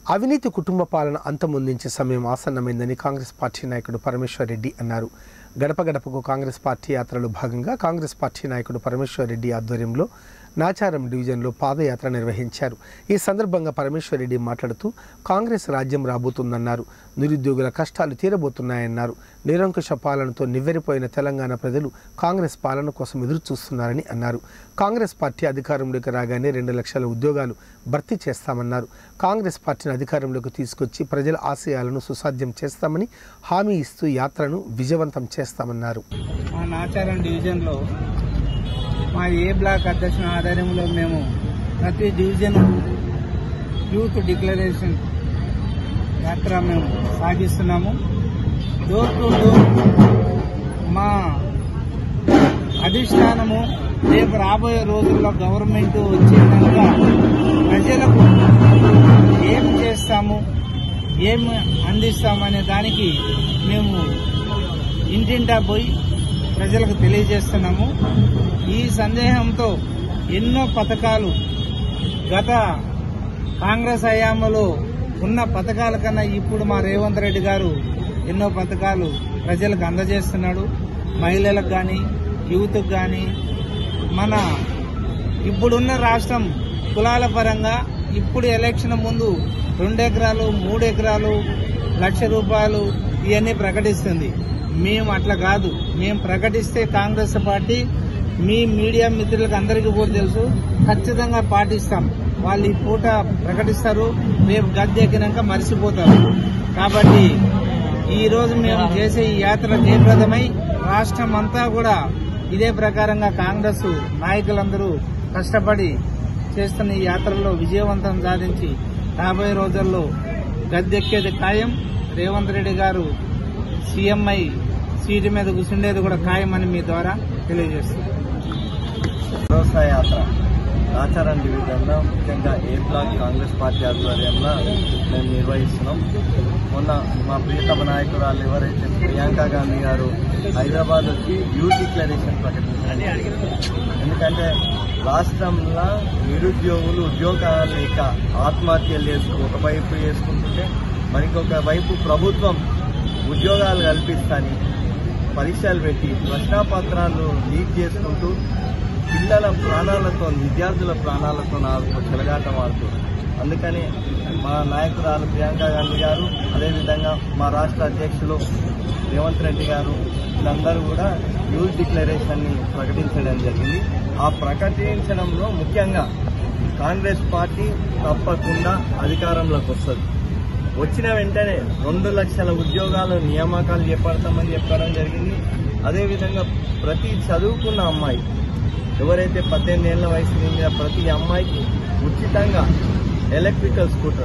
అవినీతి కుటుంబ పాలన అంతమొందించే సమయం ఆసన్నమైందని కాంగ్రెస్ పార్టీ నాయకుడు పరమేశ్వర్ రెడ్డి అన్నారు గడప గడపకు కాంగ్రెస్ పార్టీ యాత్రలో భాగంగా కాంగ్రెస్ పార్టీ నాయకుడు పరమేశ్వర్ రెడ్డి ఆధ్వర్యంలో నాచారం డివిజన్లో పాదయాత్ర నిర్వహించారు ఈ సందర్భంగా పరమేశ్వర్ రెడ్డి మాట్లాడుతూ కాంగ్రెస్ రాజ్యం రాబోతుందన్నారు నిరుద్యోగుల కష్టాలు తీరబోతున్నాయన్నారు నిరంకుశ పాలనతో నివ్వెరపోయిన తెలంగాణ ప్రజలు కాంగ్రెస్ పాలన కోసం ఎదురు చూస్తున్నారని అన్నారు కాంగ్రెస్ పార్టీ అధికారంలోకి రాగానే రెండు లక్షల ఉద్యోగాలు భర్తీ చేస్తామన్నారు కాంగ్రెస్ పార్టీని అధికారంలోకి తీసుకొచ్చి ప్రజల ఆశయాలను సుసాధ్యం చేస్తామని హామీ ఇస్తూ యాత్రను విజయవంతం చేస్తామన్నారు మా నాచారం డివిజన్లో మా ఏ బ్లాక్ అధ్యక్షుని ఆధ్వర్యంలో మేము ప్రతి డివిజన్ యూత్ డిక్లరేషన్ యాత్ర మేము సాగిస్తున్నాము డోర్ టు డోర్ మా అధిష్టానము రేపు రాబోయే రోజుల్లో గవర్నమెంట్ వచ్చే కనుక ప్రజలకు ఏం చేస్తాము ఏం అందిస్తామనే దానికి మేము ఇంటింటా పోయి ప్రజలకు తెలియజేస్తున్నాము ఈ సందేహంతో ఎన్నో పథకాలు గత కాంగ్రెస్ హయాంలో ఉన్న పథకాల కన్నా ఇప్పుడు మా రేవంత్ రెడ్డి గారు ఎన్నో పథకాలు ప్రజలకు అందజేస్తున్నాడు మహిళలకు కానీ యూత్కి కానీ మన ఇప్పుడున్న రాష్ట్రం కులాల పరంగా ఇప్పుడు ఎలక్షన్ ముందు రెండు ఎకరాలు మూడు ఎకరాలు లక్ష రూపాయలు ఇవన్నీ ప్రకటిస్తుంది మేము అట్లా కాదు మేము ప్రకటిస్తే కాంగ్రెస్ పార్టీ మీ మీడియా మిత్రులకు అందరికీ కూడా తెలుసు ఖచ్చితంగా పాటిస్తాం వాళ్ళు ఈ పూట ప్రకటిస్తారు రేపు గద్దె ఎక్కినాక మర్చిపోతారు కాబట్టి ఈ రోజు మేము చేసే ఈ యాత్ర జయప్రదమై రాష్ట్రం అంతా కూడా ఇదే ప్రకారంగా కాంగ్రెస్ నాయకులందరూ కష్టపడి చేస్తున్న ఈ యాత్రలో విజయవంతం సాధించి రాబోయే రోజుల్లో గద్దెక్కేది ఖాయం రేవంత్ రెడ్డి గారు సీఎంఐ సీటు మీద కూర్చుండేది కూడా ఖాయమని మీ ద్వారా తెలియజేస్తున్నాను భరోసా యాత్ర ఆచారం డివిజన్లో ముఖ్యంగా ఏ బ్లాక్ కాంగ్రెస్ పార్టీ ఆధ్వర్యంలో మేము నిర్వహిస్తున్నాం మొన్న మా ప్రియతమ నాయకురాలు ఎవరైతే ప్రియాంక గాంధీ గారు హైదరాబాద్ వచ్చి యూత్ డిక్లరేషన్ ప్రకటించడం జరిగింది. ఎందుకంటే రాష్ట్రంలో నిరుద్యోగులు ఉద్యోగాలు లేక ఆత్మహత్యలు చేసుకు ఒకవైపు చేసుకుంటుంటే మరికొక వైపు ప్రభుత్వం ఉద్యోగాలు కల్పిస్తాని పరీక్షలు పెట్టి ప్రశ్నాపత్రాలు లీక్ చేసుకుంటూ పిల్లల ప్రాణాలతో విద్యార్థుల ప్రాణాలతో నాకు చెలగాటం ఆడుతుంది అందుకని మా నాయకురాలు ప్రియాంక గాంధీ గారు అదేవిధంగా మా రాష్ట్ర అధ్యక్షులు రేవంత్ రెడ్డి గారు వీళ్ళందరూ కూడా యూత్ డిక్లరేషన్ని ప్రకటించడం జరిగింది ఆ ప్రకటించడంలో ముఖ్యంగా కాంగ్రెస్ పార్టీ తప్పకుండా అధికారంలోకి వస్తుంది వచ్చిన వెంటనే రెండు లక్షల ఉద్యోగాలు నియామకాలు చేపడతామని చెప్పడం జరిగింది అదేవిధంగా ప్రతి చదువుకున్న అమ్మాయి ఎవరైతే పద్దెనిమిది ఏళ్ల వయసు నిండిన ప్రతి అమ్మాయికి ఉచితంగా ఎలక్ట్రికల్ స్కూటర్